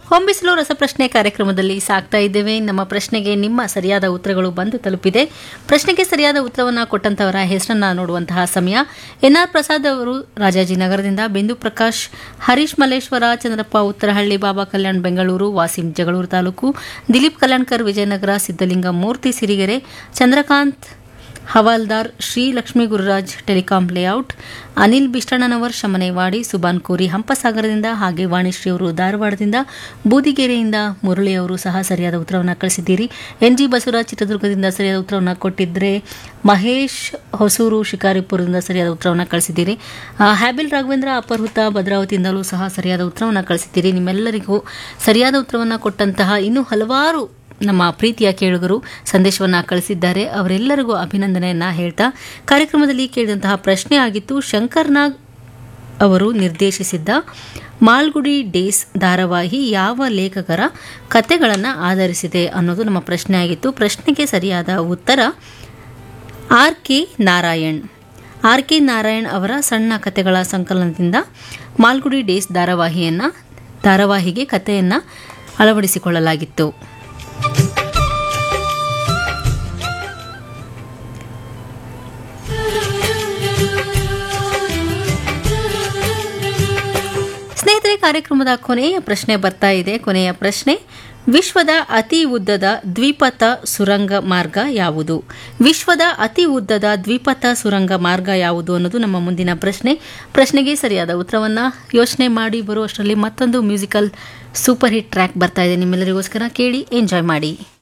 ಹೊಂಬಿಸಲು ರಸಪ್ರಶ್ನೆ ಕಾರ್ಯಕ್ರಮದಲ್ಲಿ ಸಾಕ್ತಾ ಇದ್ದೇವೆ ನಮ್ಮ ಪ್ರಶ್ನೆಗೆ ನಿಮ್ಮ ಸರಿಯಾದ ಉತ್ತರಗಳು ಬಂದು ತಲುಪಿದೆ ಪ್ರಶ್ನೆಗೆ ಸರಿಯಾದ ಉತ್ತರವನ್ನು ಕೊಟ್ಟಂತವರ ಹೆಸರನ್ನ ನೋಡುವಂತಹ ಸಮಯ ಎನ್ಆರ್ ಪ್ರಸಾದ್ ಅವರು ರಾಜಾಜಿನಗರದಿಂದ ಬಿಂದು ಪ್ರಕಾಶ್ ಹರೀಶ್ ಮಲ್ಲೇಶ್ವರ ಚಂದ್ರಪ್ಪ ಉತ್ತರಹಳ್ಳಿ ಬಾಬಾ ಕಲ್ಯಾಣ್ ಬೆಂಗಳೂರು ವಾಸಿಂ ಜಗಳೂರು ತಾಲೂಕು ದಿಲೀಪ್ ಕಲ್ಯಾಣ್ಕರ್ ವಿಜಯನಗರ ಸಿದ್ದಲಿಂಗ ಮೂರ್ತಿ ಸಿರಿಗೆರೆ ಚಂದ್ರಕಾಂತ್ ಹವಾಲ್ದಾರ್ ಶ್ರೀ ಲಕ್ಷ್ಮೀ ಗುರುರಾಜ್ ಟೆಲಿಕಾಂ ಲೇಔಟ್ ಅನಿಲ್ ಬಿಷ್ಟಣ್ಣನವರ್ ಶಮನೇವಾಡಿ ಸುಬಾನ್ ಕೋರಿ ಹಂಪಸಾಗರದಿಂದ ಹಾಗೆ ವಾಣಿಶ್ರೀ ಅವರು ಧಾರವಾಡದಿಂದ ಬೂದಿಗೆರೆಯಿಂದ ಮುರಳಿ ಅವರು ಸಹ ಸರಿಯಾದ ಉತ್ತರವನ್ನು ಕಳಿಸಿದ್ದೀರಿ ಎನ್ ಜಿ ಬಸವರಾಜ್ ಚಿತ್ರದುರ್ಗದಿಂದ ಸರಿಯಾದ ಉತ್ತರವನ್ನು ಕೊಟ್ಟಿದ್ರೆ ಮಹೇಶ್ ಹೊಸೂರು ಶಿಕಾರಿಪುರದಿಂದ ಸರಿಯಾದ ಉತ್ತರವನ್ನು ಕಳಿಸಿದ್ದೀರಿ ಆ, ಹ್ಯಾಬಿಲ್ ರಾಘವೇಂದ್ರ ಅಪರ್ಹುತ ಭದ್ರಾವತಿಯಿಂದಲೂ ಸಹ ಸರಿಯಾದ ಉತ್ತರವನ್ನು ಕಳಿಸಿದ್ದೀರಿ ನಿಮ್ಮೆಲ್ಲರಿಗೂ ಸರಿಯಾದ ಉತ್ತರವನ್ನು ಕೊಟ್ಟಂತಹ ಇನ್ನೂ ಹಲವಾರು ನಮ್ಮ ಪ್ರೀತಿಯ ಕೇಳುಗರು ಸಂದೇಶವನ್ನ ಕಳಿಸಿದ್ದಾರೆ ಅವರೆಲ್ಲರಿಗೂ ಅಭಿನಂದನೆಯನ್ನ ಹೇಳ್ತಾ ಕಾರ್ಯಕ್ರಮದಲ್ಲಿ ಕೇಳಿದಂತಹ ಪ್ರಶ್ನೆ ಆಗಿತ್ತು ಶಂಕರ್ನಾಗ್ ಅವರು ನಿರ್ದೇಶಿಸಿದ್ದ ಮಾಲ್ಗುಡಿ ಡೇಸ್ ಧಾರಾವಾಹಿ ಯಾವ ಲೇಖಕರ ಕತೆಗಳನ್ನು ಆಧರಿಸಿದೆ ಅನ್ನೋದು ನಮ್ಮ ಪ್ರಶ್ನೆ ಆಗಿತ್ತು ಪ್ರಶ್ನೆಗೆ ಸರಿಯಾದ ಉತ್ತರ R K Narayan R K Narayan ಅವರ ಸಣ್ಣ ಕತೆಗಳ ಸಂಕಲನದಿಂದ ಮಾಲ್ಗುಡಿ ಡೇಸ್ ಧಾರಾವಾಹಿಯನ್ನ ಧಾರಾವಾಹಿಗೆ ಕಥೆಯನ್ನು ಅಳವಡಿಸಿಕೊಳ್ಳಲಾಗಿತ್ತು ಸ್ನೇಹಿತರೆ ಕಾರ್ಯಕ್ರಮದ ಕೊನೆಯ ಪ್ರಶ್ನೆ ಬರ್ತಾ ಇದೆ ಕೊನೆಯ ಪ್ರಶ್ನೆ ವಿಶ್ವದ ಅತಿ ಉದ್ದದ ದ್ವಿಪಥ ಸುರಂಗ ಮಾರ್ಗ ಯಾವುದು ವಿಶ್ವದ ಅತಿ ಉದ್ದದ ದ್ವಿಪಥ ಸುರಂಗ ಮಾರ್ಗ ಯಾವುದು ಅನ್ನೋದು ನಮ್ಮ ಮುಂದಿನ ಪ್ರಶ್ನೆ ಪ್ರಶ್ನೆಗೆ ಸರಿಯಾದ ಉತ್ತರವನ್ನ ಯೋಚನೆ ಮಾಡಿ ಬರುವಷ್ಟರಲ್ಲಿ ಮತ್ತೊಂದು ಮ್ಯೂಸಿಕಲ್ ಸೂಪರ್ ಹಿಟ್ ಟ್ರ್ಯಾಕ್ ಬರ್ತಾ ಇದೆ ನಿಮ್ಮೆಲ್ಲರಿಗೋಸ್ಕರ ಕೇಳಿ ಎಂಜಾಯ್ ಮಾಡಿ